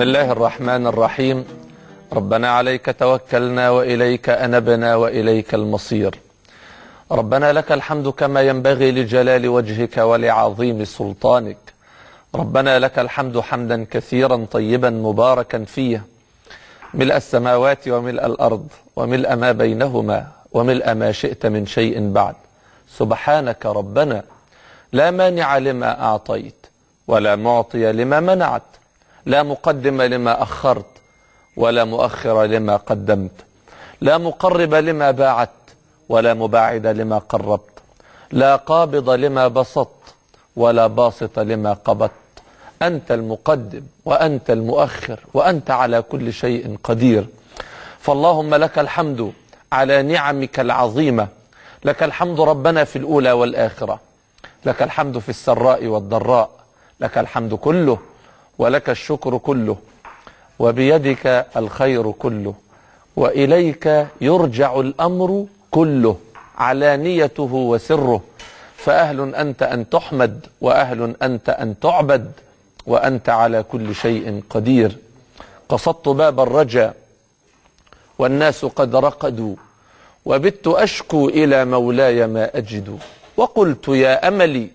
الله الرحمن الرحيم ربنا عليك توكلنا وإليك أنبنا وإليك المصير ربنا لك الحمد كما ينبغي لجلال وجهك ولعظيم سلطانك ربنا لك الحمد حمدا كثيرا طيبا مباركا فيه ملء السماوات وملء الأرض وملء ما بينهما وملء ما شئت من شيء بعد سبحانك ربنا لا مانع لما أعطيت ولا معطي لما منعت لا مقدم لما أخرت ولا مؤخر لما قدمت لا مقرب لما باعت ولا مباعد لما قربت لا قابض لما بسطت ولا باسط لما قبضت أنت المقدم وأنت المؤخر وأنت على كل شيء قدير فاللهم لك الحمد على نعمك العظيمة لك الحمد ربنا في الأولى والآخرة لك الحمد في السراء والضراء لك الحمد كله ولك الشكر كله وبيدك الخير كله وإليك يرجع الأمر كله علانيته وسره فأهل أنت أن تحمد وأهل أنت أن تعبد وأنت على كل شيء قدير قصدت باب الرجا والناس قد رقدوا وبت أشكو إلى مولاي ما أجد وقلت يا أملي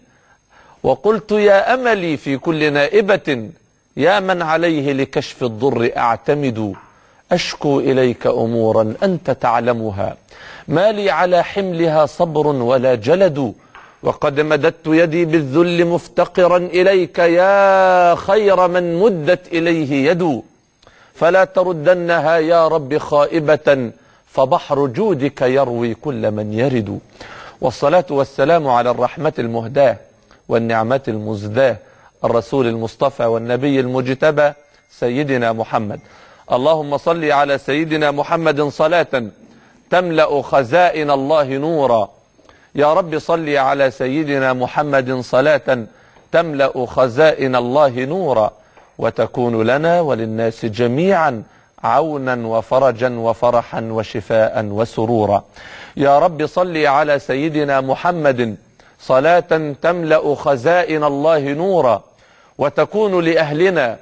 وقلت يا أملي في كل نائبة يا من عليه لكشف الضر أعتمد أشكو إليك أمورا أنت تعلمها ما لي على حملها صبر ولا جلد وقد مددت يدي بالذل مفتقرا إليك يا خير من مدت إليه يد فلا تردنها يا رب خائبة فبحر جودك يروي كل من يرد والصلاة والسلام على الرحمة المهداة والنعمة المزداة الرسول المصطفى والنبي المجتبى سيدنا محمد اللهم صل على سيدنا محمد صلاة تملأ خزائن الله نورا يا رب صل على سيدنا محمد صلاة تملأ خزائن الله نورا وتكون لنا وللناس جميعا عونا وفرجا وفرحا وشفاء وسرورا يا رب صل على سيدنا محمد صلاة تملأ خزائن الله نورا وتكون لأهلنا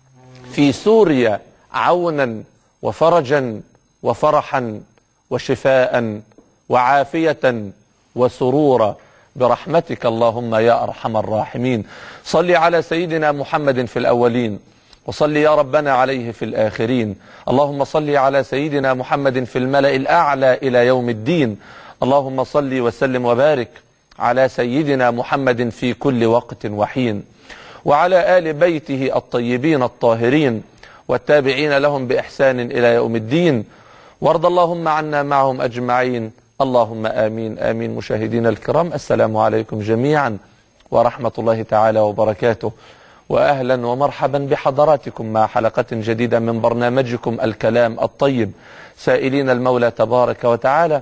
في سوريا عونا وفرجا وفرحا وشفاء وعافية وسرورا برحمتك اللهم يا أرحم الراحمين صل على سيدنا محمد في الأولين وصل يا ربنا عليه في الآخرين اللهم صل على سيدنا محمد في الملأ الأعلى إلى يوم الدين اللهم صل وسلم وبارك على سيدنا محمد في كل وقت وحين وعلى آل بيته الطيبين الطاهرين والتابعين لهم بإحسان إلى يوم الدين وارض اللهم عنا معهم أجمعين اللهم آمين آمين مشاهدينا الكرام السلام عليكم جميعا ورحمة الله تعالى وبركاته وأهلا ومرحبا بحضراتكم مع حلقة جديدة من برنامجكم الكلام الطيب سائلين المولى تبارك وتعالى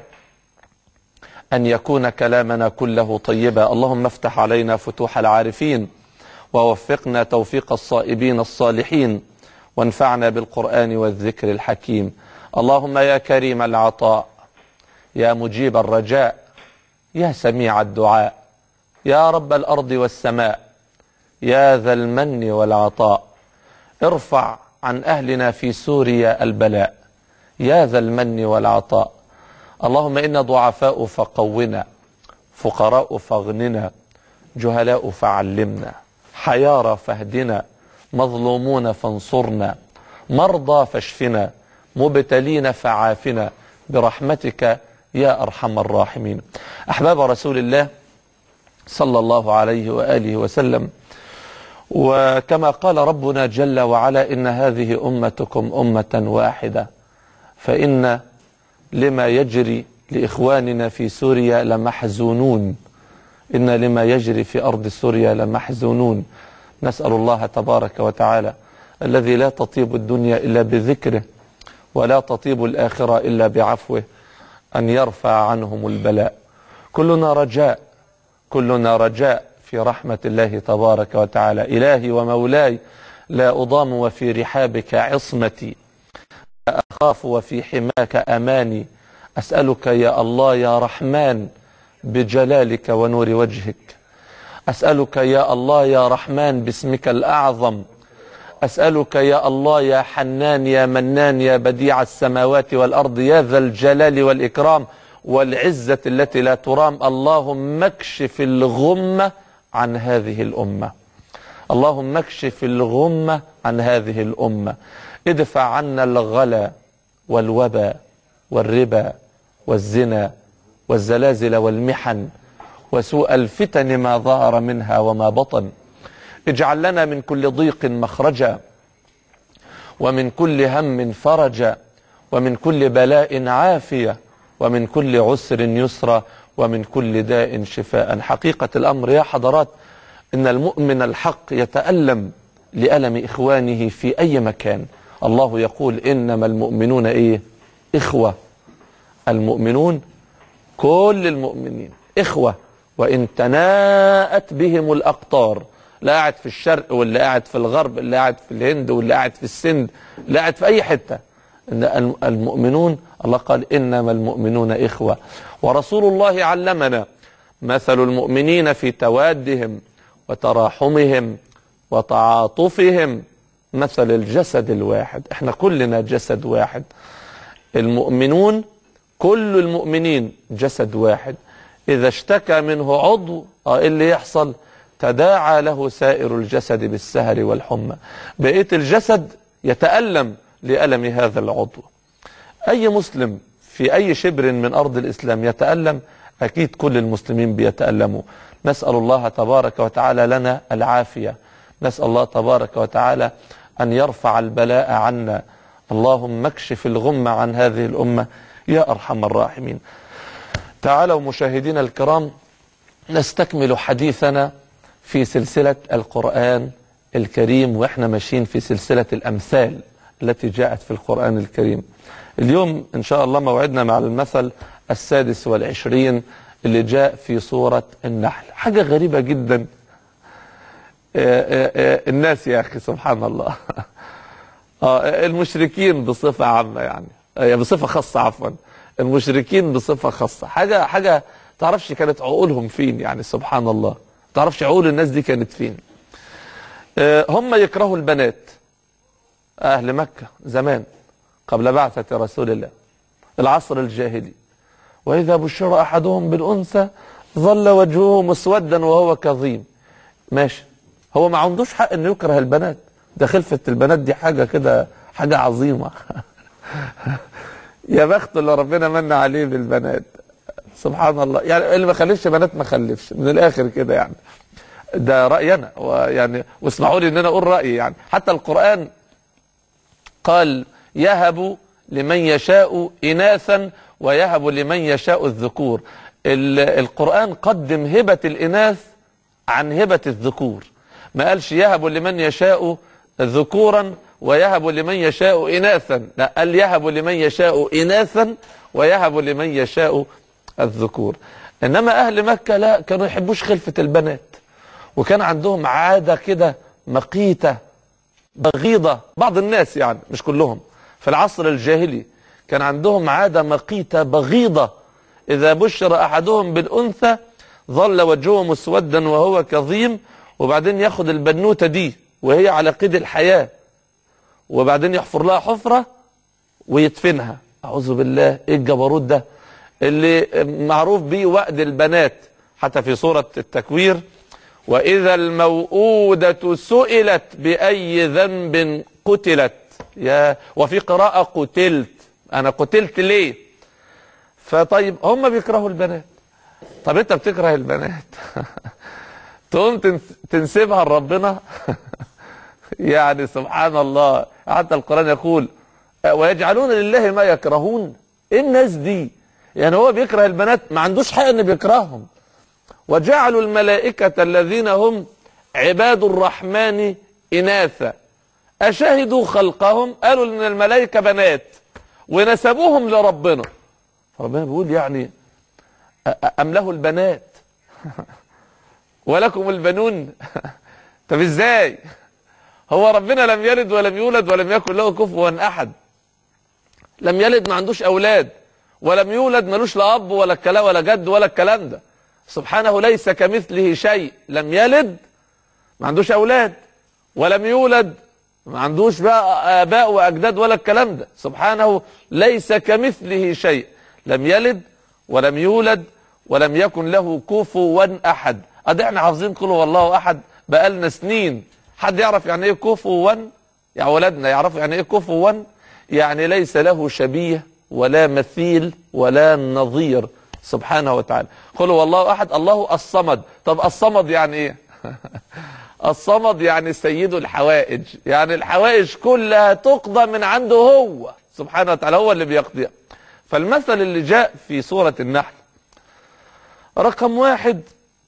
أن يكون كلامنا كله طيبا اللهم افتح علينا فتوح العارفين ووفقنا توفيق الصائبين الصالحين وانفعنا بالقرآن والذكر الحكيم اللهم يا كريم العطاء يا مجيب الرجاء يا سميع الدعاء يا رب الأرض والسماء يا ذا المن والعطاء ارفع عن أهلنا في سوريا البلاء يا ذا المن والعطاء اللهم إنا ضعفاء فقونا فقراء فاغننا جهلاء فعلمنا حيارى فاهدنا مظلومون فانصرنا مرضى فاشفنا مبتلين فعافنا برحمتك يا أرحم الراحمين أحباب رسول الله صلى الله عليه وآله وسلم وكما قال ربنا جل وعلا إن هذه أمتكم أمة واحدة فإن لما يجري لإخواننا في سوريا لمحزونون إن لما يجري في أرض سوريا لمحزونون نسأل الله تبارك وتعالى الذي لا تطيب الدنيا إلا بذكره ولا تطيب الآخرة إلا بعفوه أن يرفع عنهم البلاء كلنا رجاء كلنا رجاء في رحمة الله تبارك وتعالى إلهي ومولاي لا أضام وفي رحابك عصمتي أخاف وفي حماك أماني أسألك يا الله يا رحمن بجلالك ونور وجهك أسألك يا الله يا رحمن باسمك الأعظم أسألك يا الله يا حنان يا منان يا بديع السماوات والأرض يا ذا الجلال والإكرام والعزة التي لا ترام اللهم اكشف الغمة عن هذه الأمة اللهم اكشف الغمة عن هذه الأمة ادفع عنا الغلا والوبا والربا والزنا والزلازل والمحن وسوء الفتن ما ظهر منها وما بطن اجعل لنا من كل ضيق مخرجا ومن كل هم فرجا ومن كل بلاء عافية ومن كل عسر يسرا ومن كل داء شفاء حقيقة الأمر يا حضرات إن المؤمن الحق يتألم لألم إخوانه في أي مكان الله يقول إنما المؤمنون إيه إخوة المؤمنون كل المؤمنين إخوة وإن تناءت بهم الأقطار لا قاعد في الشرق واللي قاعد في الغرب اللي قاعد في الهند واللي قاعد في السند اللي قاعد في أي حتة إن المؤمنون الله قال إنما المؤمنون إخوة ورسول الله علمنا مثل المؤمنين في توادهم وتراحمهم وتعاطفهم مثل الجسد الواحد احنا كلنا جسد واحد المؤمنون كل المؤمنين جسد واحد إذا اشتكى منه عضو اه إيه اللي يحصل تداعى له سائر الجسد بالسهر والحمى بقية الجسد يتألم لألم هذا العضو أي مسلم في أي شبر من أرض الإسلام يتألم أكيد كل المسلمين بيتألموا نسأل الله تبارك وتعالى لنا العافية نسأل الله تبارك وتعالى أن يرفع البلاء عنا اللهم اكشف الغم عن هذه الأمة يا أرحم الراحمين تعالوا مشاهدينا الكرام نستكمل حديثنا في سلسلة القرآن الكريم وإحنا ماشيين في سلسلة الأمثال التي جاءت في القرآن الكريم اليوم إن شاء الله موعدنا مع المثل السادس والعشرين اللي جاء في سورة النحل حاجة غريبة جدا الناس يا أخي سبحان الله المشركين بصفة عامة يعني بصفة خاصة عفوا المشركين بصفة خاصة حاجة حاجة تعرفش كانت عقولهم فين يعني سبحان الله تعرفش عقول الناس دي كانت فين هم يكرهوا البنات أهل مكة زمان قبل بعثة رسول الله العصر الجاهلي وإذا بشر أحدهم بالأنثى ظل وجهه مسودا وهو كظيم ماشي هو ما عندوش حق انه يكره البنات ده خلفة البنات دي حاجة كده حاجة عظيمة يا بخت اللي ربنا من عليه بالبنات سبحان الله يعني اللي ما خلفش بنات ما خلفش من الاخر كده يعني ده رأيي انا ويعني واسمحوا لي ان انا اقول رأيي يعني حتى القرآن قال يهب لمن يشاء إناثا ويهب لمن يشاء الذكور القرآن قدم هبة الإناث عن هبة الذكور ما قالش يهب لمن يشاء ذكورا ويهب لمن يشاء إناثا لا قال يهب لمن يشاء إناثا ويهب لمن يشاء الذكور إنما أهل مكة لا كانوا يحبوش خلفة البنات وكان عندهم عادة كده مقيتة بغيضة بعض الناس يعني مش كلهم في العصر الجاهلي كان عندهم عادة مقيتة بغيضة إذا بشر أحدهم بالأنثى ظل وجهه مسودا وهو كظيم وبعدين ياخد البنوتة دي وهي على قيد الحياة وبعدين يحفر لها حفرة ويدفنها أعوذ بالله إيه الجبروت ده اللي معروف بيه وأد البنات حتى في سورة التكوير وإذا الموءودة سئلت بأي ذنب قتلت يا وفي قراءة قتلت أنا قتلت ليه فطيب هم بيكرهوا البنات طب أنت بتكره البنات تقوم تنسبها لربنا يعني سبحان الله حتى القرآن يقول ويجعلون لله ما يكرهون ايه الناس دي يعني هو بيكره البنات ما عندوش حق ان بيكرههم وجعلوا الملائكة الذين هم عباد الرحمن إناثا أشهدوا خلقهم قالوا إن الملائكة بنات ونسبوهم لربنا ربنا بيقول يعني أم له البنات ولكم البنون طب ازاي هو ربنا لم يلد ولم يولد ولم يكن له كفوا احد لم يلد ما عندوش اولاد ولم يولد ملوش لا اب ولا الكلام ولا جد ولا الكلام ده سبحانه ليس كمثله شيء لم يلد ما عندوش اولاد ولم يولد ما عندوش بقى آباء وأجداد ولا الكلام ده سبحانه ليس كمثله شيء لم يلد ولم يولد ولم يكن له كفوا أحد أدي احنا حافظين قل هو الله أحد بقالنا سنين حد يعرف يعني ايه كفوا يا ولادنا يعرفوا يعني ايه كفوا يعني ليس له شبيه ولا مثيل ولا نظير سبحانه وتعالى قل هو الله احد الله الصمد طب الصمد يعني ايه الصمد يعني سيد الحوائج يعني الحوائج كلها تقضى من عنده هو سبحانه وتعالى هو اللي بيقضيها فالمثل اللي جاء في سورة النحل رقم واحد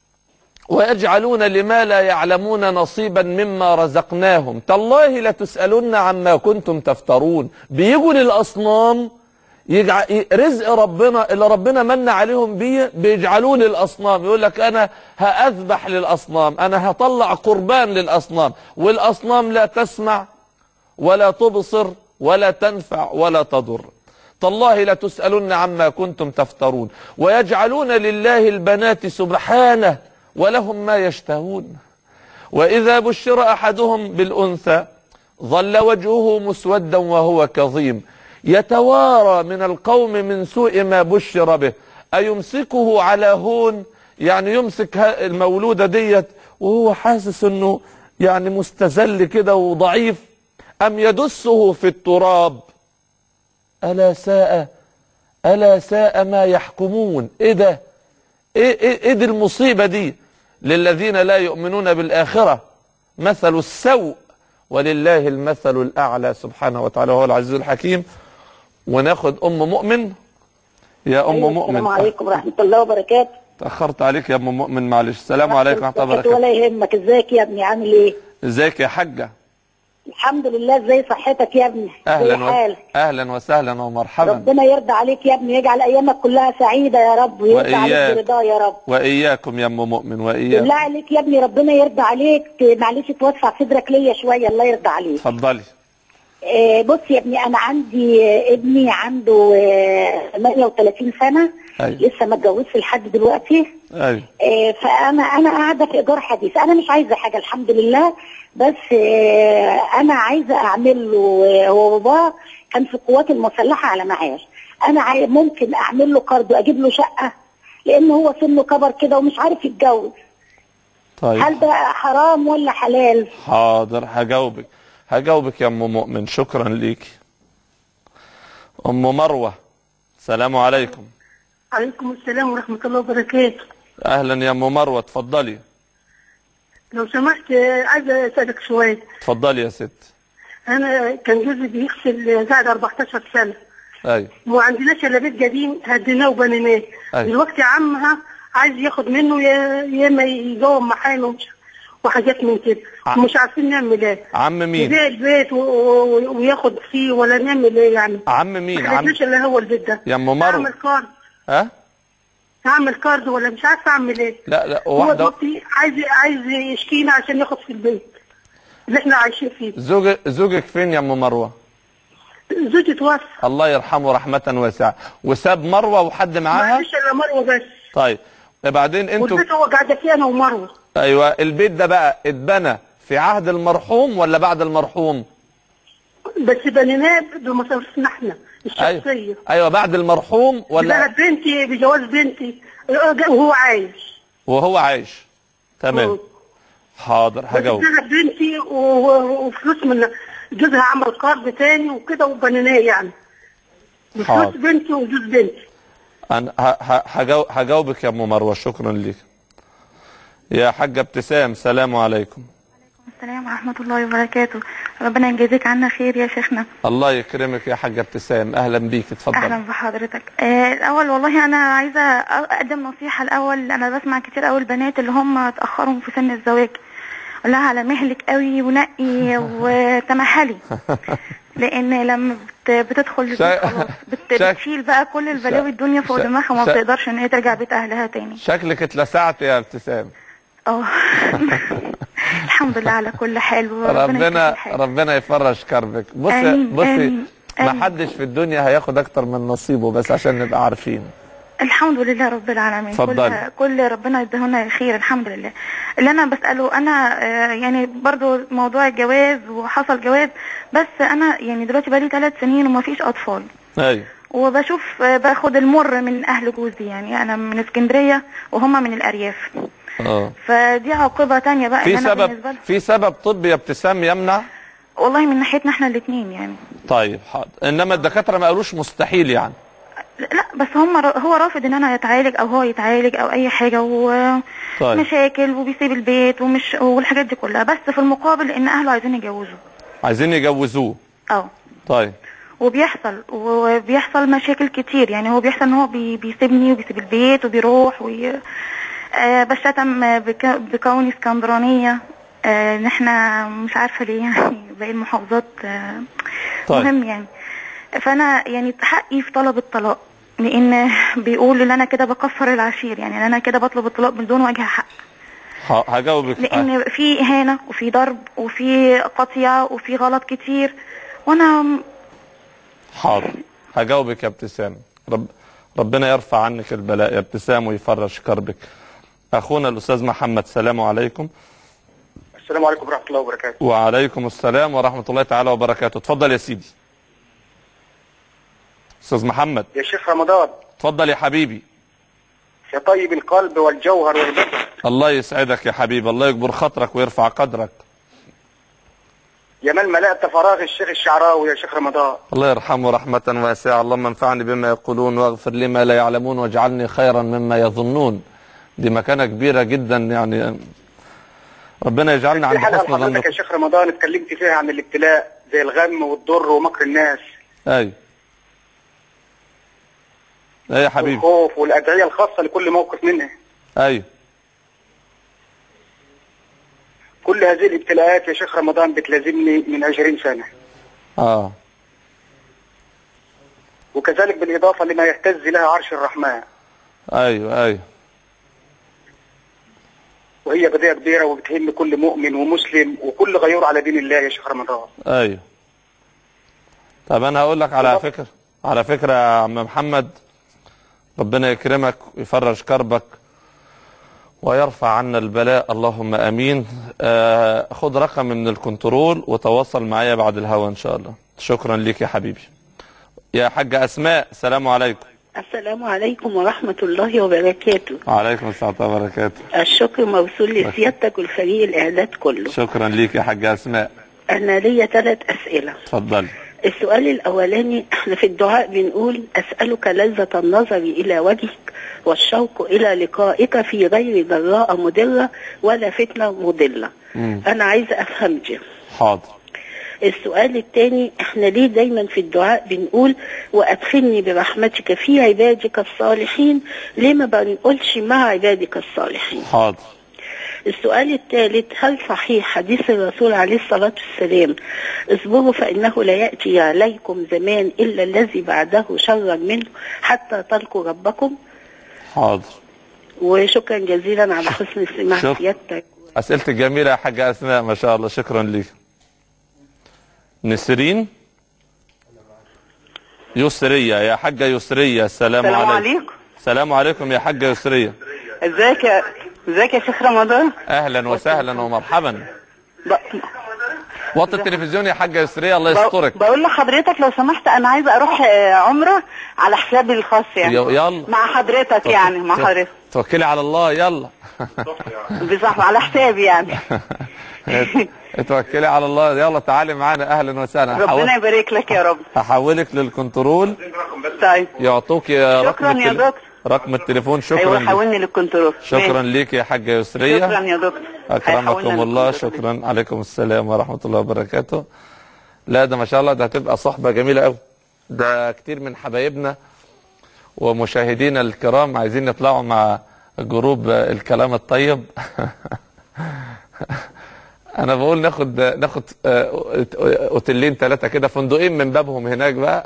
ويجعلون لما لا يعلمون نصيبا مما رزقناهم تالله لتسألن عما كنتم تفترون بيجوا للأصنام يجع... رزق ربنا اللي ربنا من عليهم بيه بيجعلوه للأصنام يقول لك أنا هأذبح للأصنام أنا هطلع قربان للأصنام والأصنام لا تسمع ولا تبصر ولا تنفع ولا تضر تالله لتسألن عما كنتم تفترون ويجعلون لله البنات سبحانه ولهم ما يشتهون وإذا بشر أحدهم بالأنثى ظل وجهه مسودا وهو كظيم يتوارى من القوم من سوء ما بشر به أيمسكه على هون يعني يمسك المولودة ديت وهو حاسس انه يعني مستزل كده وضعيف أم يدسه في التراب ألا ساء ألا ساء ما يحكمون إيه ده إيه, إيه, إيه دي المصيبة دي للذين لا يؤمنون بالآخرة مثل السوء ولله المثل الأعلى سبحانه وتعالى وهو العزيز الحكيم وناخد أم مؤمن يا أم أيوة مؤمن السلام عليكم ورحمة الله وبركاته تأخرت عليك يا أم مؤمن معلش السلام عليكم ورحمة الله وبركاته ولا يهمك ازيك يا ابني عامل ايه ازيك يا حجة الحمد لله ازاي صحتك يا ابني أهلا ازاي و... حالك أهلا وسهلا ومرحبا ربنا يرضى عليك يا ابني يجعل ايامك كلها سعيدة يا رب ويرضى عليك وإياك. برضاه يا رب وإياكم يا أم مؤمن بالله وإياكم عليك يا ابني ربنا يرضى عليك معلش توسع صدرك ليا شوية الله يرضى عليك اتفضلي آه، بص يا ابني انا عندي آه، ابني عنده آه، 38 سنة أيوة. لسه ما اتجوزش لحد دلوقتي أيوه آه، فانا انا قاعده في ايجار حديث انا مش عايزه حاجه الحمد لله بس آه، انا عايزه اعمل له آه، هو باباه كان في القوات المسلحه على معاش انا عاي- ممكن اعمل له قرض واجيب له شقه لان هو سنه كبر كده ومش عارف يتجوز طيب هل ده حرام ولا حلال حاضر هجاوبك هجاوبك يا ام مؤمن شكرا ليكي ام مروه السلام عليكم عليكم السلام ورحمة الله وبركاته اهلا يا ام مروه اتفضلي لو سمحت آه، عايزة أسألك سؤال اتفضلي يا ست أنا كان جوزي بيغسل قاعد 14 سنة ايوه وما عندناش إلا بيت قديم هديناه وبنيناه أيوة. دلوقتي عمها عايز ياخد منه يا يا إما يجاوب محاله ومش- وحاجات من كده ع- ومش عارفين نعمل إيه عم مين يبيع البيت و- و- وياخد فيه ولا نعمل إيه يعني عم مين ما عم عندناش إلا هو البيت ده يا أم مروة. أعمل كارد ها أعمل كارد ولا مش عارفة أعمل إيه لا لا هو واحده دلوقتي عايز عايز يشكينا عشان ياخد في البيت اللي احنا عايشين فيه زوج زوجك فين يا ام مروه زوجي توفى الله يرحمه رحمه واسعه وساب مروه وحد معاها معلش الا مروه بس طيب بعدين انتوا والبيت هو قاعده فيه انا ومروه ايوه البيت ده بقى اتبنى في عهد المرحوم ولا بعد المرحوم بس بنيناه بمصاريفنا احنا ايوه الشخصيه ايوه بعد المرحوم ولا ولا بنتي بجواز بنتي وهو عايش وهو عايش تمام مم. حاضر هجاوب بس بنتي و- و- وفلوس من جوزها عمل قرض تاني وكده وبنيناه يعني بفلوس حاضر. بنتي وجوز بنتي انا ه- ه- هجاو- هجاوبك يا ام مروه شكرا ليك يا حاجه ابتسام سلام عليكم السلام ورحمة الله وبركاته ربنا يجازيك عنا خير يا شيخنا الله يكرمك يا حاجه ابتسام اهلا بيك أهلا اتفضل بحضرتك آه الأول والله أنا عايزة أقدم نصيحة الأول أنا بسمع كتير أوي البنات اللي هم اتأخروا في سن الزواج أقول لها على مهلك قوي ونقي وتمهلي لأن لما بت- بتدخل البيت شا- خلاص بت- شا- بتشيل بقى كل البلاوي الدنيا فوق شا- دماغها وما شا- بتقدرش إن هي ترجع بيت أهلها تاني شكلك اتلسعت يا ابتسام اه الحمد لله على كل حال وربنا ربنا يكفي الحال. ربنا يفرج كربك بص آمين، بصي آمين، ما آمين. حدش في الدنيا هياخد اكتر من نصيبه بس عشان نبقى عارفين الحمد لله رب العالمين اتفضلي. كل كل ربنا يديهنا خير الحمد لله اللي انا بساله انا آه، يعني برضو موضوع الجواز وحصل جواز بس انا يعني دلوقتي بقالي ثلاث سنين وما فيش اطفال ايوه وبشوف آه، باخد المر من اهل جوزي يعني انا من اسكندريه وهم من الارياف اه فدي عقوبه تانية بقى في إن أنا سبب بالنسبة لي- في سبب طبي يا ابتسام يمنع والله من ناحيتنا احنا الاثنين يعني طيب حاضر انما الدكاتره ما قالوش مستحيل يعني لا بس هم هو رافض ان انا اتعالج او هو يتعالج او اي حاجه طيب. ومشاكل وبيسيب البيت ومش والحاجات دي كلها بس في المقابل ان اهله عايزين يجوزوا عايزين يجوزوه اه طيب وبيحصل وبيحصل مشاكل كتير يعني هو بيحصل ان هو بي بيسيبني وبيسيب البيت وبيروح وي... آه بشتم بك... بكوني اسكندرانيه آه ان احنا مش عارفه ليه يعني باقي المحافظات آه طيب. مهم يعني فانا يعني حقي في طلب الطلاق لان بيقول ان انا كده بكفر العشير يعني ان انا كده بطلب الطلاق بدون وجه حق ه- هجاوبك لان في اهانه وفي ضرب وفي قطيعه وفي غلط كتير وانا حاضر هجاوبك يا ابتسام رب ربنا يرفع عنك البلاء يا ابتسام ويفرج كربك اخونا الاستاذ محمد سلام عليكم السلام عليكم ورحمة الله وبركاته وعليكم السلام ورحمه الله تعالى وبركاته اتفضل يا سيدي استاذ محمد يا شيخ رمضان اتفضل يا حبيبي يا طيب القلب والجوهر والبدن الله يسعدك يا حبيبي الله يكبر خاطرك ويرفع قدرك يا من ملأت فراغ الشيخ الشعراوي يا شيخ رمضان الله يرحمه رحمة واسعة اللهم انفعني بما يقولون واغفر لما لا يعلمون واجعلني خيرا مما يظنون دي مكانة كبيرة جدا يعني ربنا يجعلنا في عند حلقة حسن لحضرتك ظنكم يا شيخ رمضان اتكلمت فيها عن الابتلاء زي الغم والضر ومكر الناس ايوه ايوه يا حبيبي والخوف والأدعية الخاصة لكل موقف منها ايوه كل هذه الابتلاءات يا شيخ رمضان بتلازمني من 20 سنة اه وكذلك بالإضافة لما يهتز لها عرش الرحمن ايوه ايوه وهي قضية كبيرة وبتهم كل مؤمن ومسلم وكل غيور على دين الله يا شيخ رمضان ايوه طب انا هقول لك على فكره على فكره يا عم محمد ربنا يكرمك ويفرج كربك ويرفع عنا البلاء اللهم امين آه خد رقم من الكنترول وتواصل معايا بعد الهوا ان شاء الله شكرا ليك يا حبيبي يا حاجة اسماء السلام عليكم السلام عليكم ورحمة الله وبركاته وعليكم السلام ورحمه الله وبركاته الشكر موصول لسيادتك والفريق الإعداد كله شكرا ليك يا حاجة اسماء أنا ليا ثلاث أسئلة اتفضلي السؤال الأولاني احنا في الدعاء بنقول أسألك لذة النظر إلى وجهك والشوق إلى لقائك في غير ضراء مضرة ولا فتنة مضلة مم. أنا عايزة أفهم دي حاضر السؤال الثاني احنا ليه دايما في الدعاء بنقول وادخلني برحمتك في عبادك الصالحين ليه ما بنقولش مع عبادك الصالحين حاضر السؤال الثالث هل صحيح حديث الرسول عليه الصلاة والسلام اصبروا فإنه لا يأتي عليكم زمان إلا الذي بعده شرا منه حتى تلقوا ربكم حاضر وشكرا جزيلا على حسن استماع شكرا. سيادتك اسئلتك جميله يا حاجه اسماء ما شاء الله شكرا ليك نسرين يسريه يا حاجه يسريه السلام, السلام عليكم عليكم السلام عليكم يا حاجه يسريه ازيك يا ازيك يا شيخ رمضان اهلا وسهلا ومرحبا ب... وطي التلفزيون يا حاجه يسريه الله ب... يسترك بقول لحضرتك لو سمحت انا عايزه اروح آه، عمره على حسابي الخاص يعني ي- يلا مع حضرتك يعني مع حضرتك توكلي على الله يلا بصح على حسابي يعني توكلي على الله يلا تعالي معانا اهلا وسهلا ربنا هحول- يبارك لك يا رب هحولك للكنترول طيب يعطوك يا شكراً رقم يا التل- دكتور. رقم التليفون شكرا ايوه لك. حولني للكنترول شكرا ماشي. ليك يا حاجه يسريه شكرا يا دكتور اكرمكم هيحولنا الله للكنترول. شكرا عليكم السلام ورحمه الله وبركاته لا ده ما شاء الله ده هتبقى صحبه جميله قوي ده كتير من حبايبنا ومشاهدينا الكرام عايزين يطلعوا مع جروب الكلام الطيب انا بقول ناخد ناخد آه، اوتيلين ثلاثه كده فندقين من بابهم هناك بقى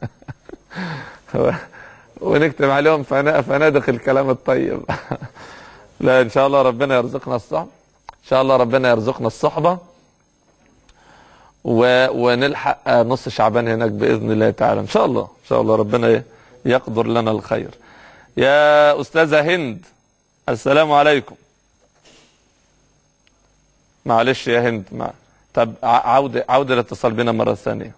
ونكتب عليهم فنا- فنادق الكلام الطيب لا ان شاء الله ربنا يرزقنا الصحبه ان شاء الله ربنا يرزقنا الصحبه و... ونلحق آه، نص شعبان هناك باذن الله تعالى ان شاء الله ان شاء الله ربنا ي- يقدر لنا الخير يا أستاذة هند السلام عليكم معلش يا هند مع... طب ع- عودة عودة الاتصال بنا مرة ثانية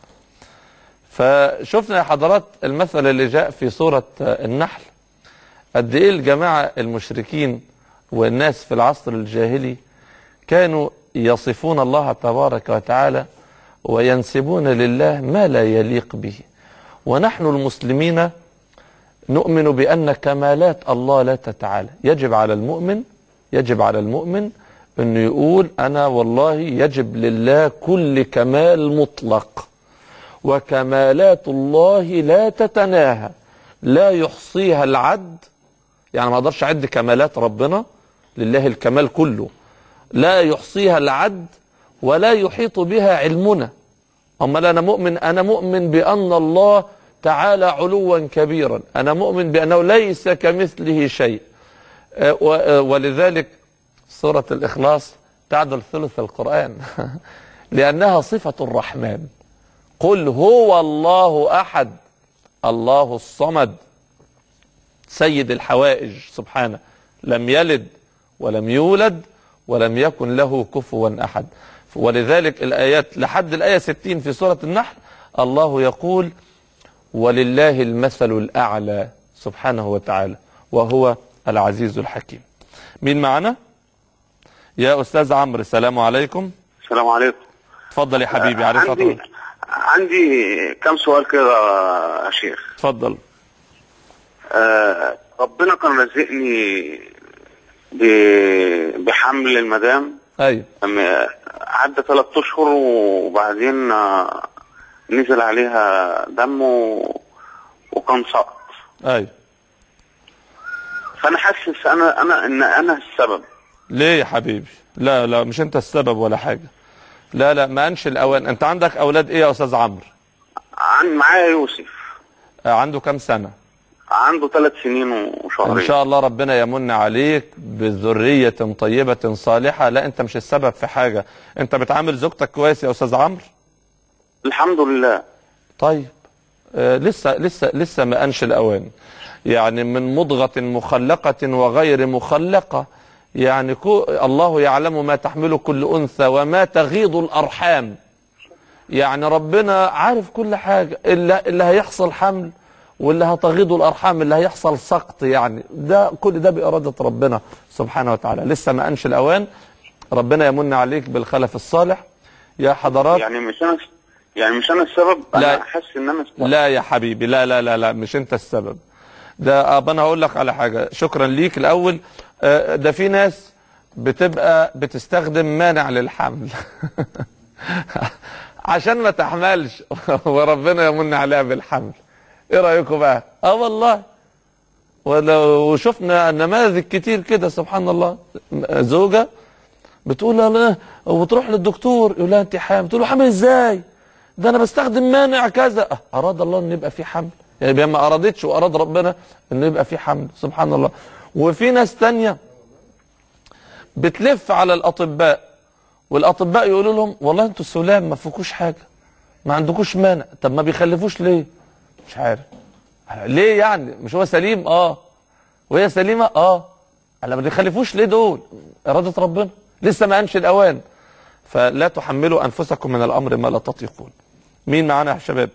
فشفنا يا حضرات المثل اللي جاء في سورة آه، النحل قد ايه الجماعة المشركين والناس في العصر الجاهلي كانوا يصفون الله تبارك وتعالى وينسبون لله ما لا يليق به ونحن المسلمين نؤمن بأن كمالات الله لا تتعالى يجب على المؤمن يجب على المؤمن أنه يقول أنا والله يجب لله كل كمال مطلق وكمالات الله لا تتناهى لا يحصيها العد يعني ما اقدرش اعد كمالات ربنا لله الكمال كله لا يحصيها العد ولا يحيط بها علمنا أما أنا مؤمن أنا مؤمن بأن الله تعالى علوا كبيرا أنا مؤمن بأنه ليس كمثله شيء آه، و- آه، ولذلك سورة الإخلاص تعدل ثلث القرآن لأنها صفة الرحمن قل هو الله أحد الله الصمد سيد الحوائج سبحانه لم يلد ولم يولد ولم يكن له كفوا أحد ولذلك الآيات لحد الآية 60 في سورة النحل الله يقول ولله المثل الأعلى سبحانه وتعالى وهو العزيز الحكيم مين معنا يا أستاذ عمرو السلام عليكم السلام عليكم اتفضل يا حبيبي عارف عندي أطول. عندي كم سؤال كده يا شيخ اتفضل آه ربنا كان رزقني ب- بحمل المدام أيوه أم- عدى ثلاث اشهر وبعدين آه، نزل عليها دم و... وكان سقط أيوه فانا حاسس انا انا ان انا السبب ليه يا حبيبي لا لا مش انت السبب ولا حاجة لا لا ما انش الاوان انت عندك اولاد ايه يا استاذ عمرو عن معايا يوسف آه، عنده كام سنة عنده ثلاث سنين ان وشهرين شاء الله ربنا يمن عليك بذرية طيبة صالحة لا انت مش السبب في حاجة انت بتعامل زوجتك كويس يا استاذ عمرو الحمد لله طيب آه لسه لسه لسه ما انش الاوان يعني من مضغة مخلقة وغير مخلقة يعني كو الله يعلم ما تحمل كل انثى وما تغيض الارحام يعني ربنا عارف كل حاجة اللي, اللي هيحصل حمل واللي هتغيض الارحام اللي هيحصل سقط يعني ده كل ده بإرادة ربنا سبحانه وتعالى لسه ما انش الاوان ربنا يمن عليك بالخلف الصالح يا حضرات يعني مش انا يعني مش انا السبب لا. انا حاسس ان انا السبب لا يا حبيبي لا لا لا لا مش انت السبب ده أب انا هقول لك على حاجه شكرا ليك الاول آه، ده في ناس بتبقى بتستخدم مانع للحمل عشان ما تحملش وربنا يمن عليها بالحمل ايه رايكم بقى اه والله ولو شفنا نماذج كتير كده سبحان الله زوجه بتقول لا لا وتروح للدكتور يقول لها انت حامل تقول له حامل ازاي ده انا بستخدم مانع كذا أه، اراد الله ان يبقى في حمل يعني ما ارادتش واراد ربنا ان يبقى في حمل سبحان الله وفي ناس تانية بتلف على الاطباء والاطباء يقولوا لهم والله انتوا السلام ما فيكوش حاجه ما عندكوش مانع طب ما بيخلفوش ليه مش عارف ليه يعني مش هو سليم اه وهي سليمه اه انا ما بيخلفوش ليه دول اراده ربنا لسه ما انش الاوان فلا تحملوا انفسكم من الامر ما لا تطيقون مين معانا يا شباب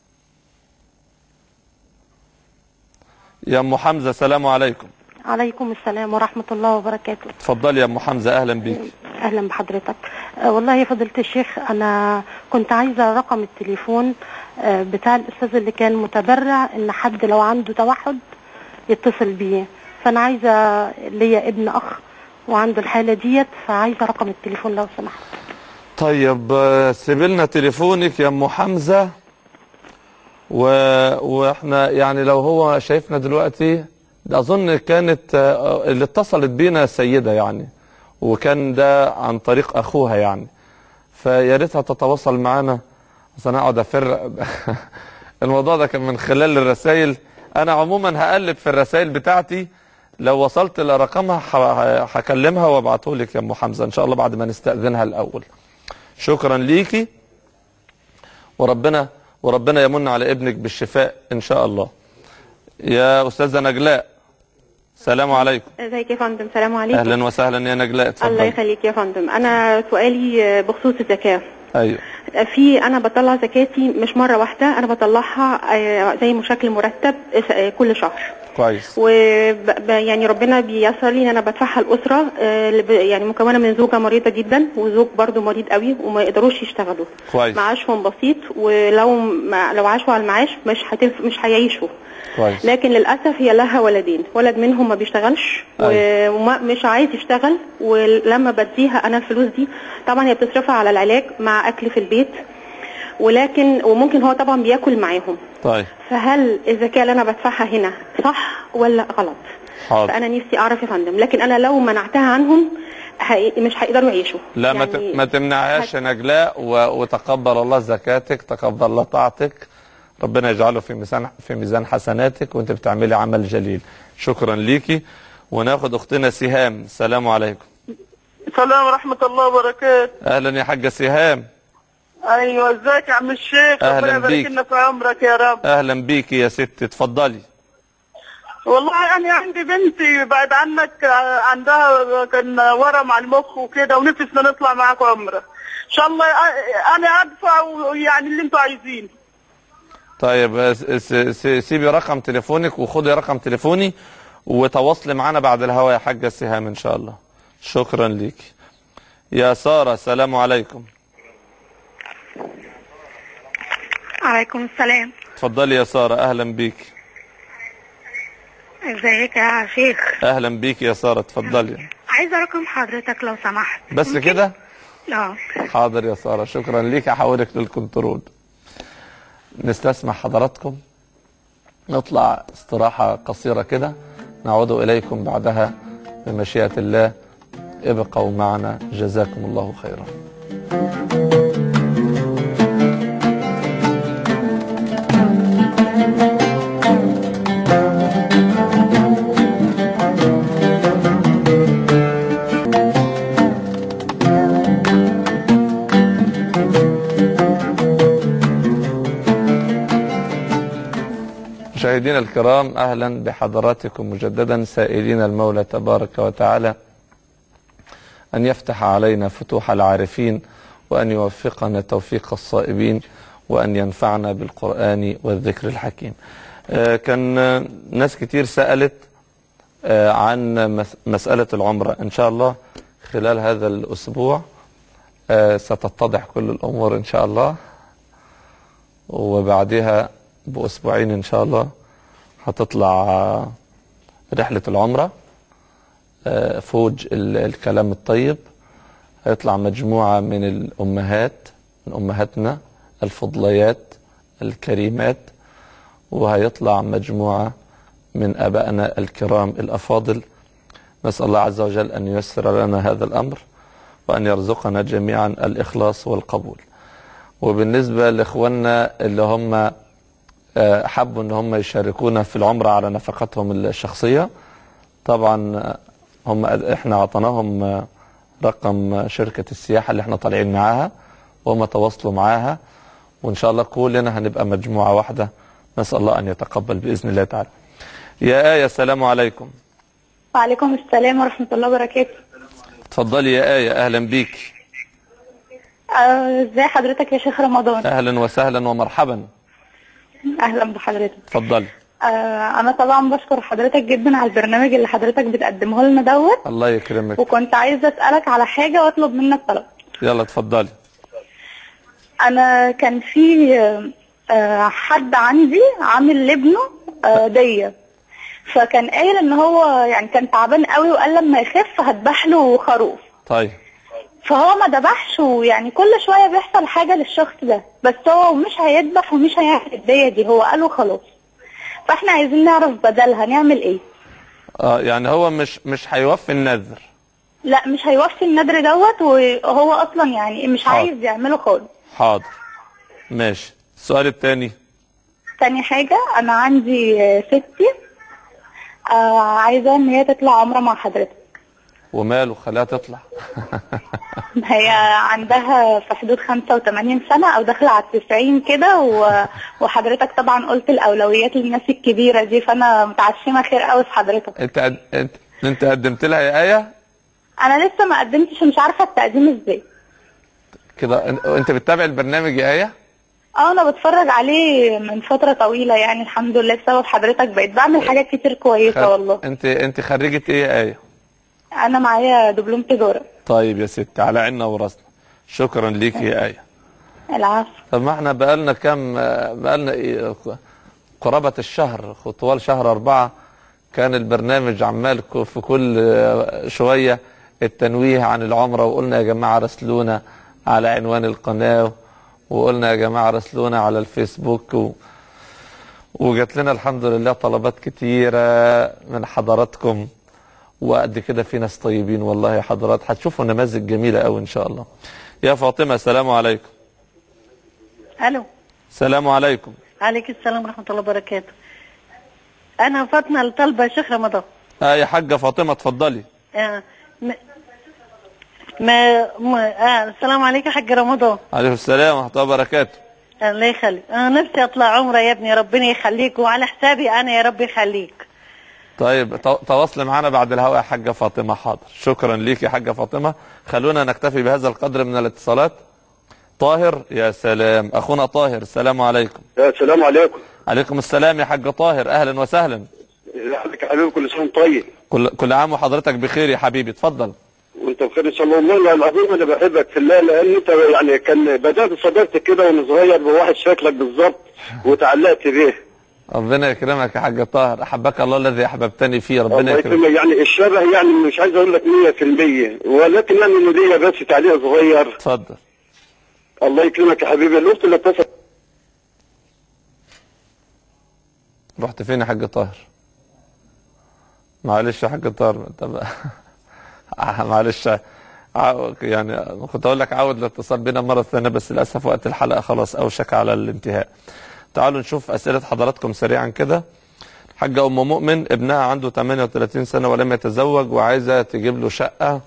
يا ام حمزه السلام عليكم عليكم السلام ورحمة الله وبركاته اتفضلي يا ام حمزه اهلا بيك أهلا بحضرتك أه والله يا فضيلة الشيخ أنا كنت عايزة رقم التليفون أه بتاع الأستاذ اللي كان متبرع إن حد لو عنده توحد يتصل بيه فأنا عايزة ليا ابن أخ وعنده الحالة ديت فعايزة رقم التليفون لو سمحت طيب آه، سيبي لنا تليفونك يا ام حمزه و... واحنا يعني لو هو شايفنا دلوقتي ده اظن كانت آه، اللي اتصلت بينا سيده يعني وكان ده عن طريق اخوها يعني فيا ريتها تتواصل معانا عشان اقعد افرق الموضوع ده كان من خلال الرسائل انا عموما هقلب في الرسائل بتاعتي لو وصلت لرقمها ح- هكلمها وابعته لك يا ام حمزه ان شاء الله بعد ما نستاذنها الاول شكرا ليكي وربنا وربنا يمن على ابنك بالشفاء ان شاء الله يا استاذه نجلاء السلام عليكم ازيك يا فندم سلام عليكم اهلا وسهلا يا نجلاء الله اتفضل يخليك يا فندم انا سؤالي بخصوص الزكاه ايوه في انا بطلع زكاتي مش مره واحده انا بطلعها آه، زي مشكل مرتب آه، كل شهر كويس و يعني ربنا بيسر لي ان انا بدفعها الاسره آه، اللي ب- يعني مكونه من زوجه مريضه جدا وزوج برضو مريض قوي وما يقدروش يشتغلوا كويس معاشهم بسيط ولو ما لو عاشوا على المعاش مش هتنف... مش هيعيشوا كويس لكن للاسف هي لها ولدين ولد منهم ما بيشتغلش و- ومش عايز يشتغل ولما بديها انا الفلوس دي طبعا هي بتصرفها على العلاج مع اكل في البيت ولكن وممكن هو طبعا بياكل معاهم طيب فهل الزكاه اللي انا بدفعها هنا صح ولا غلط حاضر فانا نفسي اعرف يا فندم لكن انا لو منعتها عنهم هي... مش هيقدروا يعيشوا لا ما ت- ما تمنعهاش يا نجلاء و- وتقبل الله زكاتك تقبل الله طاعتك ربنا يجعله في ميزان في ميزان حسناتك وانت بتعملي عمل جليل شكرا ليكي وناخد اختنا سهام السلام عليكم السلام ورحمة الله وبركاته اهلا يا حاجه سهام ايوه ازيك يا عم الشيخ أهلاً ربنا يبارك بيك. لنا في عمرك يا رب اهلا بيكي يا ست اتفضلي والله انا عندي بنتي بعد عنك آه، عندها كان ورم على المخ وكده ونفسنا نطلع معاك عمره ان شاء الله آه، انا ادفع ويعني اللي انتوا عايزينه طيب س- س- س- سيبي رقم تليفونك وخدي رقم تليفوني وتواصلي معانا بعد الهوا يا حاجه سهام ان شاء الله شكرا ليكي يا ساره السلام عليكم عليكم السلام اتفضلي يا ساره اهلا بيكي ازيك يا شيخ اهلا بيكي يا ساره اتفضلي عايزه رقم حضرتك لو سمحت بس كده اه حاضر يا ساره شكرا ليك هحولك للكنترول نستسمع حضراتكم نطلع استراحه قصيره كده نعود اليكم بعدها بمشيئه الله ابقوا معنا جزاكم الله خيرا مشاهدينا الكرام اهلا بحضراتكم مجددا سائلين المولى تبارك وتعالى ان يفتح علينا فتوح العارفين وان يوفقنا توفيق الصائبين وان ينفعنا بالقران والذكر الحكيم. آه، كان آه، ناس كتير سالت آه، عن مس- مساله العمره ان شاء الله خلال هذا الاسبوع آه، ستتضح كل الامور ان شاء الله وبعدها بأسبوعين إن شاء الله هتطلع آه، رحلة العمرة آه، فوج ال- الكلام الطيب هيطلع مجموعة من الأمهات من أمهاتنا الفضليات الكريمات وهيطلع مجموعة من أبائنا الكرام الأفاضل نسأل الله عز وجل أن ييسر لنا هذا الأمر وأن يرزقنا جميعا الإخلاص والقبول وبالنسبة لإخواننا اللي هم آه، حبوا ان هم يشاركونا في العمره على نفقاتهم الشخصيه طبعا آه، هم احنا اعطيناهم آه، رقم آه، شركه السياحه اللي احنا طالعين معاها وهم تواصلوا معاها وان شاء الله كلنا هنبقى مجموعه واحده نسال الله ان يتقبل باذن الله تعالى. يا ايه السلام عليكم. وعليكم السلام ورحمة الله وبركاته اتفضلي يا ايه اهلا بيك. آه، ازاي حضرتك يا شيخ رمضان اهلا وسهلا ومرحبا. اهلا بحضرتك اتفضلي. آه، انا طبعا بشكر حضرتك جدا على البرنامج اللي حضرتك بتقدمه لنا دوت الله يكرمك. وكنت عايزة اسألك على حاجة واطلب منك طلب يلا اتفضلي. انا كان في آه، آه، حد عندي عامل لابنه آه، دية فكان قايل ان هو يعني كان تعبان قوي وقال لما يخف هذبح له خروف طيب فهو ما ذبحش ويعني كل شويه بيحصل حاجه للشخص ده بس هو مش هيذبح ومش هيعمل الديه دي هو قاله خلاص فاحنا عايزين نعرف بدلها نعمل ايه اه يعني هو مش مش هيوفي النذر. لا مش هيوفي النذر دوت وهو اصلا يعني مش حاضر. عايز يعمله خالص حاضر. ماشي. السؤال الثاني تاني حاجه انا عندي آه، ستي آه عايزه ان هي تطلع عمره مع حضرتك وماله خليها تطلع هي عندها في حدود 85 سنة أو داخلة على 90 كده و... وحضرتك طبعا قلت الأولويات للناس الكبيرة دي فأنا متعشمة خير قوي في حضرتك انت قد- انت انت قدمت لها يا ايه أنا لسه ما قدمتش مش عارفة التقديم إزاي كده انت- انت بتتابع البرنامج يا ايه اه انا بتفرج عليه من فترة طويلة يعني الحمد لله بسبب حضرتك بقيت بعمل حاجات كتير كويسة والله انت انت خريجه ايه يا ايه انا معايا دبلوم تجارة طيب يا ستي على عيننا وراسنا شكرا ليك يا ايه العفو طب ما احنا بقالنا كام بقالنا ايه قرابة الشهر طوال شهر أربعة كان البرنامج عمال ك- في كل شوية التنويه عن العمرة وقلنا يا جماعة راسلونا على عنوان القناة وقلنا يا جماعة راسلونا على الفيسبوك و... وجات لنا الحمد لله طلبات كتيرة من حضراتكم وقد كده في ناس طيبين والله يا حضرات هتشوفوا نماذج جميلة قوي إن شاء الله يا فاطمة السلام عليكم الو السلام عليكم عليك السلام ورحمه الله وبركاته انا فاطمه الطالبه شيخ رمضان اه يا حاجة فاطمة اتفضلي آه م... ما ما آه السلام عليكم يا حاج رمضان عليكم السلام ورحمة الله وبركاته الله يخليك انا نفسي اطلع عمره يا ابني ربنا يخليك وعلى حسابي انا يا رب يخليك طيب تو- تواصلي معنا بعد الهواء يا حاجة فاطمة حاضر شكرا ليك يا حاجة فاطمة خلونا نكتفي بهذا القدر من الاتصالات طاهر يا سلام أخونا طاهر السلام عليكم السلام عليكم عليكم السلام يا حاج طاهر أهلا وسهلا يحييك يا حبيبي كل سنه وأنت طيب كل, كل عام وحضرتك بخير يا حبيبي اتفضل وانت بخير ان شاء الله والله العظيم انا بحبك في الله لان انت يعني كان بدات صداقتك كده وانا صغير بواحد شكلك بالظبط وتعلقت بيه ربنا يكرمك يا حاج طاهر أحبك الله الذي أحببتني فيه ربنا الله يكرمك يكرمك يعني الشبه يعني مش عايز اقول لك 100% ولكن يعني انه ليا بس تعليق صغير اتفضل الله يكرمك يا حبيبي الاخت اللي اتصلت رحت فين يا حاج طاهر معلش يا حاج طاهر طب معلش ع- يعني كنت اقول لك عاود الاتصال بينا مره ثانيه بس للاسف وقت الحلقه خلاص اوشك على الانتهاء تعالوا نشوف اسئله حضراتكم سريعا كده حاجه ام مؤمن ابنها عنده 38 سنه ولم يتزوج وعايزه تجيب له شقه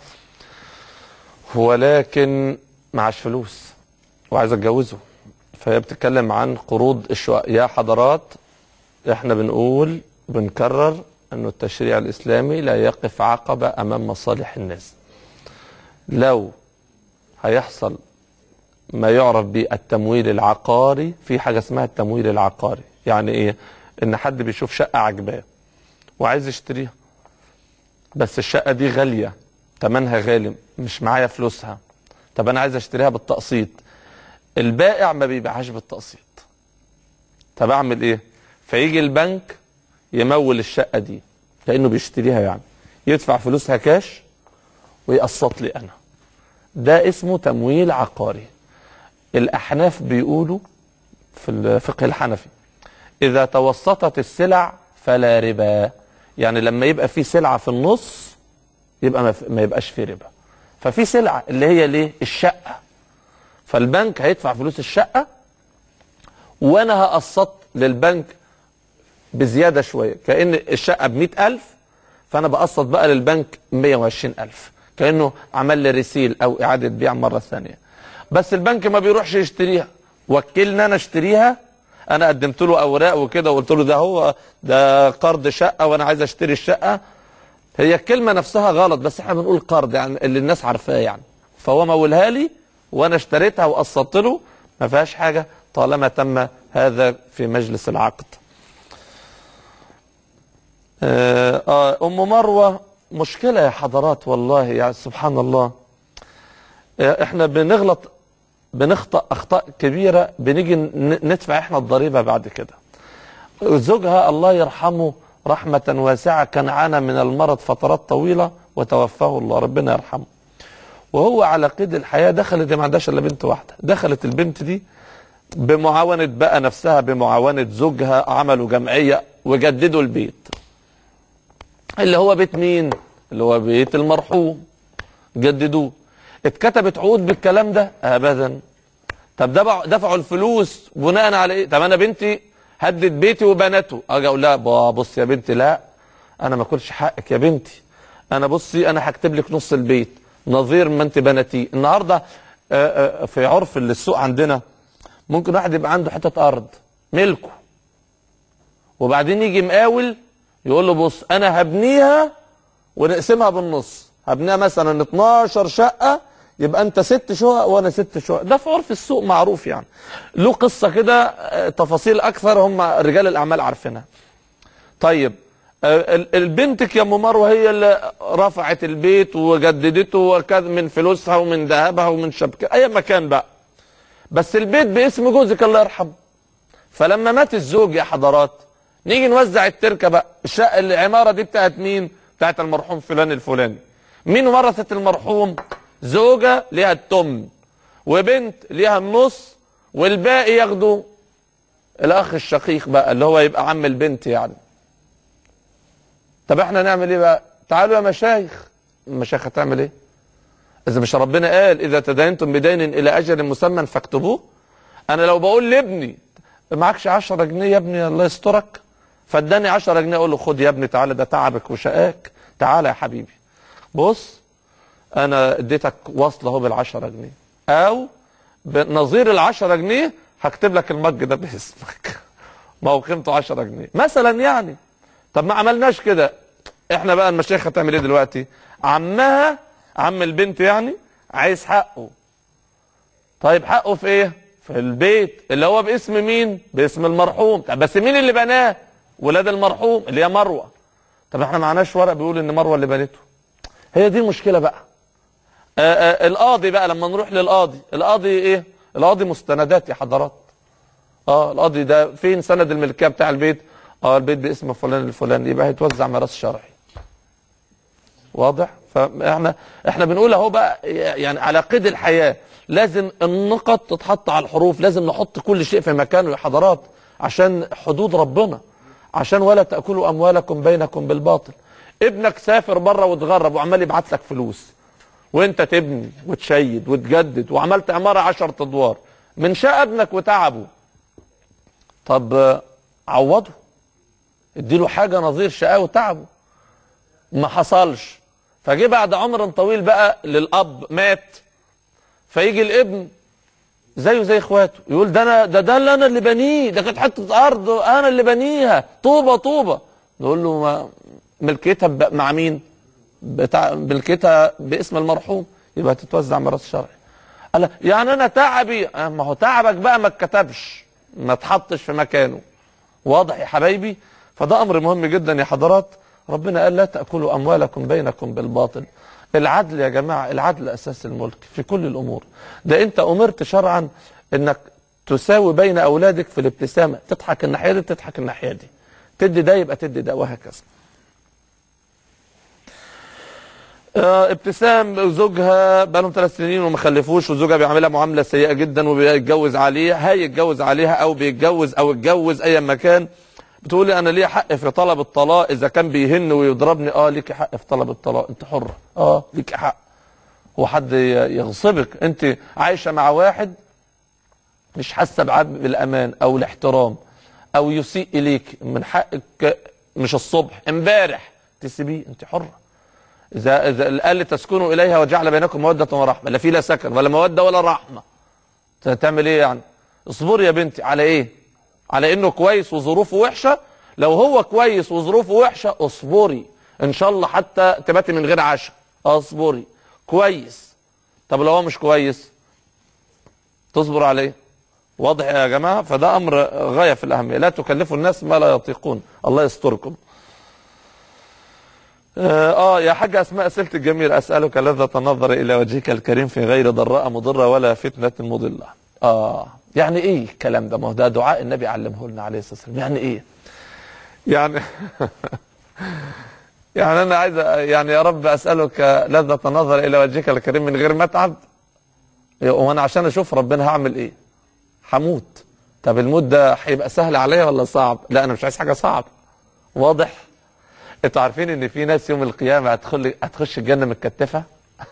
ولكن معاش فلوس وعايزه اتجوزه فهي بتتكلم عن قروض الشقق يا حضرات احنا بنقول بنكرر انه التشريع الاسلامي لا يقف عقبة امام مصالح الناس لو هيحصل ما يعرف بالتمويل العقاري في حاجة اسمها التمويل العقاري يعني ايه ان حد بيشوف شقة عجباه وعايز يشتريها بس الشقة دي غالية تمنها غالي مش معايا فلوسها طب انا عايز اشتريها بالتقسيط البائع ما بيبيعهاش بالتقسيط طب اعمل ايه فيجي البنك يمول الشقه دي كانه بيشتريها يعني يدفع فلوسها كاش ويقسط لي انا ده اسمه تمويل عقاري الاحناف بيقولوا في الفقه الحنفي اذا توسطت السلع فلا ربا يعني لما يبقى في سلعه في النص يبقى ما, ما يبقاش في ربا ففي سلعه اللي هي ليه الشقه فالبنك هيدفع فلوس الشقه وانا هقسط للبنك بزيادة شوية كأن الشقة بمئة ألف فأنا بقسط بقى للبنك مية وعشرين ألف كأنه عمل لي ريسيل أو إعادة بيع مرة ثانية بس البنك ما بيروحش يشتريها وكلنا أنا اشتريها أنا قدمت له أوراق وكده وقلت له ده هو ده قرض شقة وأنا عايز أشتري الشقة هي الكلمة نفسها غلط بس احنا بنقول قرض يعني اللي الناس عارفاه يعني فهو مولها لي وأنا اشتريتها وقسطت له ما فيهاش حاجة طالما تم هذا في مجلس العقد آه آه، أم مروة مشكلة يا حضرات والله يا سبحان الله آه، احنا بنغلط بنخطأ أخطاء كبيرة بنيجي ن- ندفع احنا الضريبة بعد كده زوجها الله يرحمه رحمة واسعة كان عانى من المرض فترات طويلة وتوفاه الله ربنا يرحمه وهو على قيد الحياة دخلت ما عندهاش إلا بنت واحدة دخلت البنت دي بمعاونة بقى نفسها بمعاونة زوجها عملوا جمعية وجددوا البيت اللي هو بيت مين اللي هو بيت المرحوم جددوه اتكتبت عقود بالكلام ده ابدا طب دفعوا دفعوا الفلوس بناء على ايه طب انا بنتي هدد بيتي وبناته اجي اقول لها با- بص يا بنتي لا انا ما اكلش حقك يا بنتي انا بصي انا هكتب لك نص البيت نظير ما انت بنتيه النهارده آه، آه، في عرف السوق عندنا ممكن واحد يبقى عنده حته ارض ملكه وبعدين يجي مقاول يقول له بص انا هبنيها ونقسمها بالنص هبنيها مثلا 12 شقه يبقى انت ست شقق وانا ست شقق ده في عرف السوق معروف يعني له قصه كده آه، تفاصيل اكثر هم رجال الاعمال عارفينها طيب آه، ال- البنتك يا ام مروه هي اللي رفعت البيت وجددته وكذا من فلوسها ومن ذهبها ومن شبكه اي مكان بقى بس البيت باسم جوزك الله يرحمه فلما مات الزوج يا حضرات نيجي نوزع التركه بقى الشقه العماره دي بتاعت مين بتاعت المرحوم فلان الفلاني مين ورثت المرحوم زوجه ليها التمن وبنت ليها النص والباقي ياخدوا الاخ الشقيق بقى اللي هو يبقى عم البنت يعني طب احنا نعمل ايه بقى تعالوا يا مشايخ المشايخ هتعمل ايه اذا مش ربنا قال اذا تدينتم بدين الى اجل مسمى فاكتبوه انا لو بقول لابني معكش 10 جنيه يا ابني الله يسترك فاداني 10 جنيه اقول له خد يا ابني تعالى ده تعبك وشقاك تعالى يا حبيبي بص انا اديتك وصل اهو بال 10 جنيه او بنظير ال 10 جنيه هكتب لك المج ده باسمك ما هو قيمته 10 جنيه مثلا يعني طب ما عملناش كده احنا بقى المشايخ هتعمل ايه دلوقتي عمها عم البنت يعني عايز حقه طيب حقه في ايه في البيت اللي هو باسم مين باسم المرحوم طب بس مين اللي بناه ولاد المرحوم اللي هي مروه طب احنا معناش ورق بيقول ان مروه اللي بنته هي دي المشكله بقى آآ آآ القاضي بقى لما نروح للقاضي القاضي ايه القاضي مستندات يا حضرات اه القاضي ده فين سند الملكيه بتاع البيت اه البيت باسم فلان الفلاني يبقى هيتوزع ميراث شرعي واضح فاحنا احنا بنقول اهو بقى يعني على قيد الحياه لازم النقط تتحط على الحروف لازم نحط كل شيء في مكانه يا حضرات عشان حدود ربنا عشان ولا تاكلوا اموالكم بينكم بالباطل ابنك سافر بره واتغرب وعمال يبعت لك فلوس وانت تبني وتشيد وتجدد وعملت عماره 10 ادوار من شاء ابنك وتعبه طب آه، عوضه اديله حاجه نظير شقاه وتعبه ما حصلش فجه بعد عمر طويل بقى للاب مات فيجي الابن زيه زي اخواته يقول ده انا ده ده اللي انا اللي بنيه ده كانت حته ارض انا اللي بنيها طوبه طوبه نقول له ما ملكيتها ب- مع مين؟ بتاع ملكيتها باسم المرحوم يبقى تتوزع ميراث شرعي. قال لا، يعني انا تعبي آه، ما هو تعبك بقى ما اتكتبش ما اتحطش في مكانه. واضح يا حبايبي؟ فده امر مهم جدا يا حضرات ربنا قال لا تاكلوا اموالكم بينكم بالباطل. العدل يا جماعه العدل اساس الملك في كل الامور. ده انت امرت شرعا انك تساوي بين اولادك في الابتسامه تضحك الناحيه دي تضحك الناحيه دي. تدي ده يبقى تدي ده وهكذا. آه، ابتسام زوجها بقالهم ثلاث سنين وما خلفوش وزوجها بيعملها معامله سيئه جدا وبيتجوز عليها هيتجوز عليها او بيتجوز او اتجوز ايا ما كان بتقول لي انا ليا حق في طلب الطلاق اذا كان بيهن ويضربني اه ليكي حق في طلب الطلاق انت حره اه ليكي حق هو حد ي- يغصبك انت عايشه مع واحد مش حاسه بعدم بالامان او الاحترام او يسيء اليك من حقك مش الصبح امبارح تسيبيه انت حره اذا اذا قال تسكنوا اليها وجعل بينكم موده ورحمه لا في لا سكن ولا موده ولا رحمه تعمل ايه يعني اصبري يا بنتي على ايه على انه كويس وظروفه وحشه لو هو كويس وظروفه وحشه اصبري ان شاء الله حتى تباتي من غير عشاء اصبري كويس طب لو هو مش كويس تصبر عليه واضح يا جماعه فده امر غايه في الاهميه لا تكلفوا الناس ما لا يطيقون الله يستركم آه, اه يا حاج اسماء اسئلتك الجميل اسالك لذة النظر الى وجهك الكريم في غير ضراء مضره ولا فتنه مضله اه يعني ايه الكلام ده ما هو ده دعاء النبي علمه لنا عليه الصلاه والسلام يعني ايه يعني يعني انا عايز يعني يا رب اسالك لذة النظر الى وجهك الكريم من غير ما اتعب وانا عشان اشوف ربنا هعمل ايه هموت طب الموت ده هيبقى سهل عليا ولا صعب لا انا مش عايز حاجه صعب واضح انتوا عارفين ان في ناس يوم القيامه هتدخل هتخش الجنه متكتفه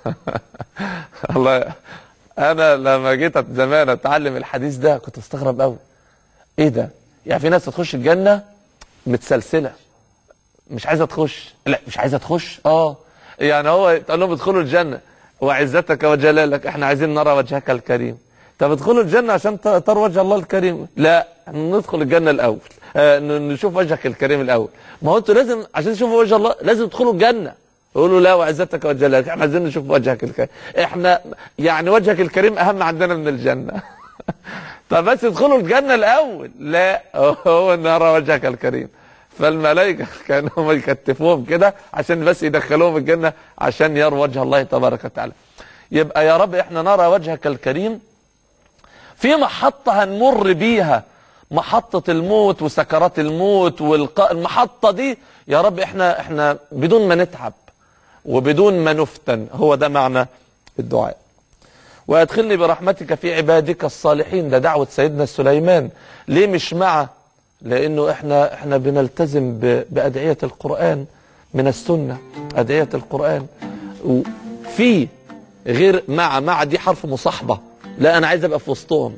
الله انا لما جيت زمان اتعلم الحديث ده كنت استغرب قوي ايه ده يعني في ناس تخش الجنه متسلسله مش عايزه تخش لا مش عايزه تخش اه يعني هو تقول لهم ادخلوا الجنة وعزتك وجلالك احنا عايزين نرى وجهك الكريم طب ادخلوا الجنة عشان ت- تروا وجه الله الكريم لا ندخل الجنة الأول آه ن- نشوف وجهك الكريم الأول ما هو انتوا لازم عشان تشوفوا وجه الله لازم تدخلوا الجنة يقولوا لا وعزتك وجلالك احنا عايزين نشوف وجهك الكريم احنا يعني وجهك الكريم أهم عندنا من الجنة طب بس ادخلوا الجنة الأول لا هو نرى وجهك الكريم فالملائكة كانوا هم يكتفوهم كده عشان بس يدخلوهم الجنة عشان يروا وجه الله تبارك وتعالى يبقى يا رب احنا نرى وجهك الكريم في محطة هنمر بيها محطة الموت وسكرات الموت والق... المحطة دي يا رب احنا احنا بدون ما نتعب وبدون ما نفتن هو ده معنى الدعاء وادخلني برحمتك في عبادك الصالحين ده دعوة سيدنا سليمان ليه مش مع لانه احنا احنا بنلتزم ب... بأدعية القرآن من السنة أدعية القرآن وفي غير مع مع دي حرف مصاحبة لا انا عايز ابقى في وسطهم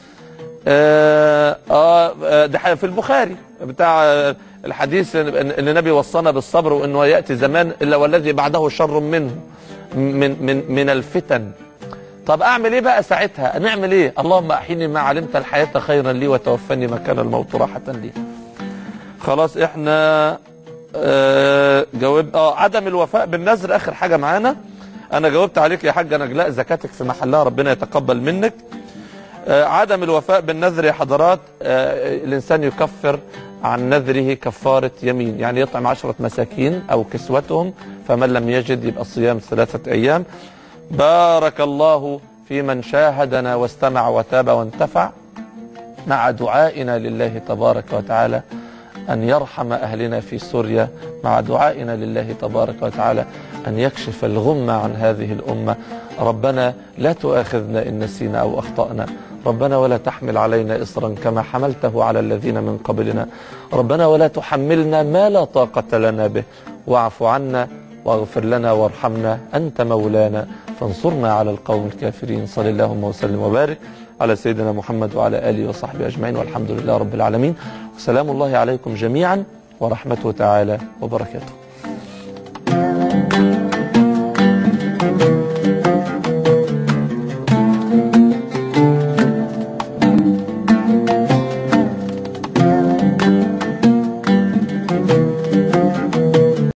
آه آه ده في البخاري بتاع آه، الحديث ان إن النبي وصانا بالصبر وانه ياتي زمان الا والذي بعده شر منه من من من الفتن طب اعمل ايه بقى ساعتها نعمل ايه اللهم احيني ما علمت الحياه خيرا لي وتوفني ما كان الموت راحه لي خلاص احنا آه جاوب اه عدم الوفاء بالنذر اخر حاجه معانا انا جاوبت عليك يا حاجه نجلاء زكاتك في محلها ربنا يتقبل منك آه، عدم الوفاء بالنذر يا حضرات آه، الإنسان يكفر عن نذره كفارة يمين يعني يطعم عشرة مساكين أو كسوتهم فمن لم يجد يبقى صيام ثلاثة أيام بارك الله في من شاهدنا واستمع وتاب وانتفع مع دعائنا لله تبارك وتعالى أن يرحم أهلنا في سوريا مع دعائنا لله تبارك وتعالى أن يكشف الغمة عن هذه الأمة ربنا لا تؤاخذنا إن نسينا أو أخطأنا ربنا ولا تحمل علينا إصرا كما حملته على الذين من قبلنا ربنا ولا تحملنا ما لا طاقة لنا به واعف عنا واغفر لنا وارحمنا أنت مولانا فانصرنا على القوم الكافرين صلى اللهم وسلم وبارك على سيدنا محمد وعلى آله وصحبه أجمعين والحمد لله رب العالمين وسلام الله عليكم جميعا ورحمته تعالى وبركاته